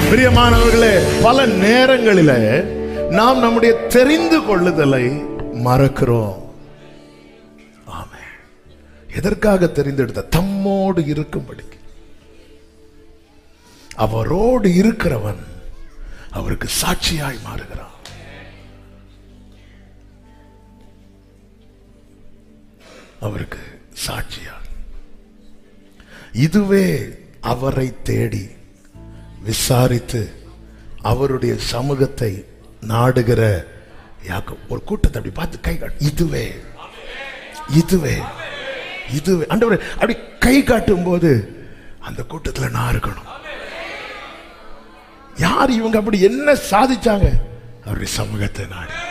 பிரியமானவர்களே பல நேரங்களில நாம் நம்முடைய தெரிந்து கொள்ளுதலை மறக்கிறோம் ஆமென். எதற்காக தெரிந்தெடுத்த தம்மோடு இருக்கும்படி அவரோடு இருக்கிறவன் அவருக்கு சாட்சியாய் மாறுகிறான் அவருக்கு சாட்சியா இதுவே அவரை தேடி விசாரித்து அவருடைய சமூகத்தை நாடுகிற யாக்கோபு. ஒரு கூட்டத்தை அப்படி பார்த்து கை காட்டு இதுவே இதுவே இதுவே ஆண்டவரே அப்படி கை காட்டும் போது அந்த கூட்டத்துல நான் இருக்கணும் யார் இவங்க அப்படி என்ன சாதிச்சாங்க அவருடைய சமூகத்தை நாடி